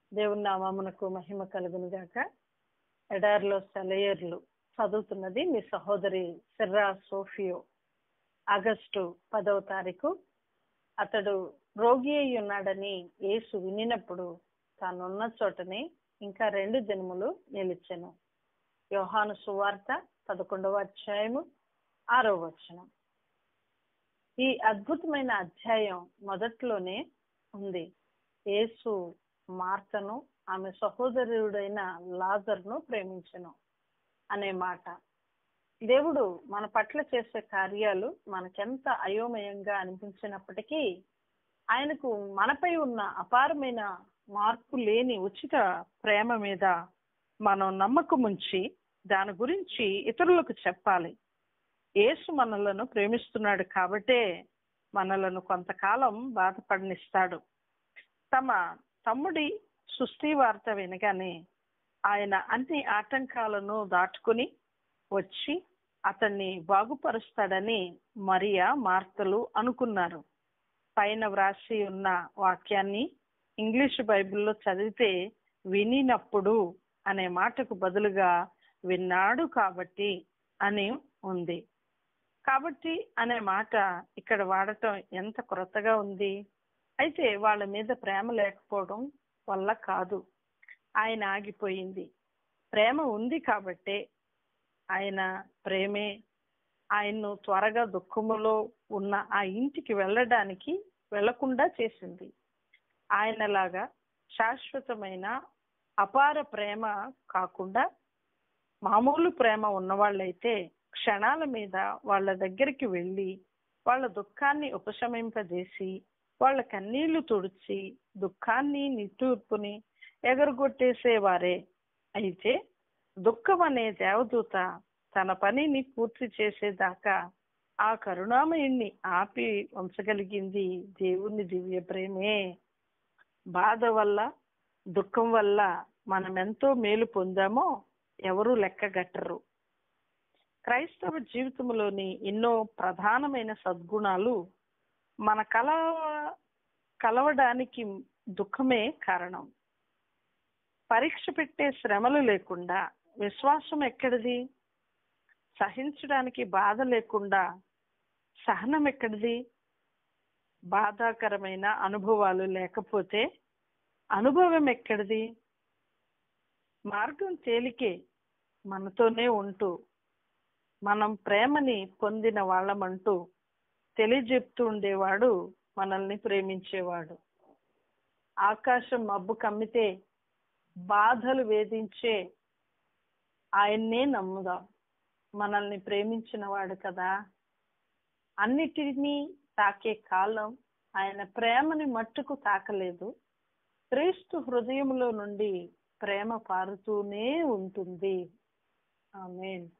దేవుని నామమునకు మహిమ కలుగును గాక ఎడారిలో సెలయర్లు చదువుతున్నది మీ సహోదరి సిర్రా సోఫియో ఆగస్టు పదవ తారీఖు అతడు రోగి అయి ఉన్నాడని యేసు వినినప్పుడు తానున్న చోటనే ఇంకా రెండు దినములు నిలిచెను యోహాను సువార్త పదకొండవ అధ్యాయము ఆరో వచనం ఈ అద్భుతమైన అధ్యాయం మొదట్లోనే ఉంది యేసు మార్తను ఆమె సహోదరుడైన లాజర్ను ప్రేమించను అనే మాట దేవుడు మన పట్ల చేసే కార్యాలు మనకెంత అయోమయంగా అనిపించినప్పటికీ ఆయనకు మనపై ఉన్న అపారమైన మార్పు లేని ఉచిత ప్రేమ మీద మనం నమ్మకం ఉంచి దాని గురించి ఇతరులకు చెప్పాలి యేసు మనలను ప్రేమిస్తున్నాడు కాబట్టే మనలను కొంతకాలం బాధపడనిస్తాడు తమ తమ్ముడి సృష్టి వార్త వినగానే ఆయన అన్ని ఆటంకాలను దాటుకుని వచ్చి అతన్ని బాగుపరుస్తాడని మరియా మార్తలు అనుకున్నారు పైన వ్రాసి ఉన్న వాక్యాన్ని ఇంగ్లీష్ బైబిల్లో చదివితే వినినప్పుడు అనే మాటకు బదులుగా విన్నాడు కాబట్టి అని ఉంది కాబట్టి అనే మాట ఇక్కడ వాడటం ఎంత కొరతగా ఉంది అయితే వాళ్ళ మీద ప్రేమ లేకపోవడం వల్ల కాదు ఆయన ఆగిపోయింది ప్రేమ ఉంది కాబట్టే ఆయన ప్రేమే ఆయన్ను త్వరగా దుఃఖములో ఉన్న ఆ ఇంటికి వెళ్ళడానికి వెళ్లకుండా చేసింది ఆయనలాగా శాశ్వతమైన అపార ప్రేమ కాకుండా మామూలు ప్రేమ ఉన్నవాళ్ళైతే క్షణాల మీద వాళ్ళ దగ్గరికి వెళ్ళి వాళ్ళ దుఃఖాన్ని ఉపశమింపజేసి వాళ్ళ కన్నీళ్లు తుడిచి దుఃఖాన్ని నిట్టూర్పుని ఎగరగొట్టేసేవారే అయితే దుఃఖం అనే దేవదూత తన పనిని పూర్తి చేసేదాకా ఆ కరుణామయుణ్ణి ఆపి ఉంచగలిగింది దేవుని దివ్య ప్రేమే బాధ వల్ల దుఃఖం వల్ల మనం ఎంతో మేలు పొందామో ఎవరూ లెక్కగట్టరు క్రైస్తవ జీవితంలోని ఎన్నో ప్రధానమైన సద్గుణాలు మన కల కలవడానికి దుఃఖమే కారణం పరీక్ష పెట్టే శ్రమలు లేకుండా విశ్వాసం ఎక్కడిది సహించడానికి బాధ లేకుండా సహనం ఎక్కడిది బాధాకరమైన అనుభవాలు లేకపోతే అనుభవం ఎక్కడిది మార్గం తేలికే మనతోనే ఉంటూ మనం ప్రేమని పొందిన వాళ్ళమంటూ తెలియజెప్తూ ఉండేవాడు మనల్ని ప్రేమించేవాడు ఆకాశం మబ్బు కమ్మితే బాధలు వేధించే ఆయన్నే నమ్ముదాం మనల్ని ప్రేమించిన వాడు కదా అన్నిటినీ తాకే కాలం ఆయన ప్రేమని మట్టుకు తాకలేదు క్రీస్తు హృదయంలో నుండి ప్రేమ పారుతూనే ఉంటుంది ఆమెన్